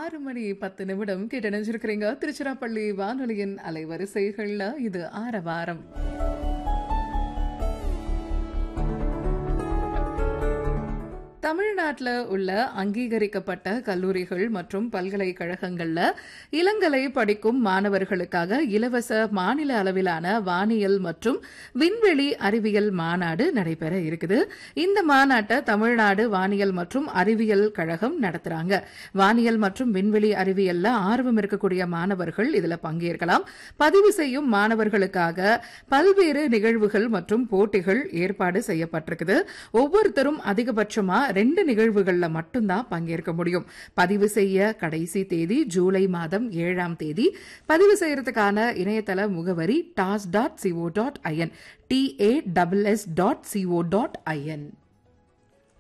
ஆறு மணி பத்து நிமிடம் கேட்டு நினைச்சிருக்கிறீங்க திருச்சிராப்பள்ளி வானொலியின் அலைவரிசைகள்ல இது ஆரவாரம் தமிழ்நாட்டில் உள்ள அங்கீகரிக்கப்பட்ட கல்லூரிகள் மற்றும் பல்கலைக்கழகங்கள்ல இளங்கலை படிக்கும் மாணவர்களுக்காக இலவச மாநில அளவிலான வானியல் மற்றும் விண்வெளி அறிவியல் மாநாடு நடைபெற இருக்குது இந்த மாநாட்டை தமிழ்நாடு வானியல் மற்றும் அறிவியல் கழகம் நடத்துறாங்க வானியல் மற்றும் விண்வெளி அறிவியல்ல ஆர்வம் இருக்கக்கூடிய மாணவர்கள் இதுல பங்கேற்கலாம் பதிவு செய்யும் மாணவர்களுக்காக பல்வேறு நிகழ்வுகள் மற்றும் போட்டிகள் ஏற்பாடு செய்யப்பட்டிருக்குது ஒவ்வொருத்தரும் அதிகபட்சமா ரெண்டு நிகழ்வுகள்ல மட்டும்தான் பங்கேற்க முடியும் பதிவு செய்ய கடைசி தேதி ஜூலை மாதம் ஏழாம் தேதி பதிவு செய்யறதுக்கான இணையதள முகவரி tass dot C O dot I N T A double S dot C O dot IN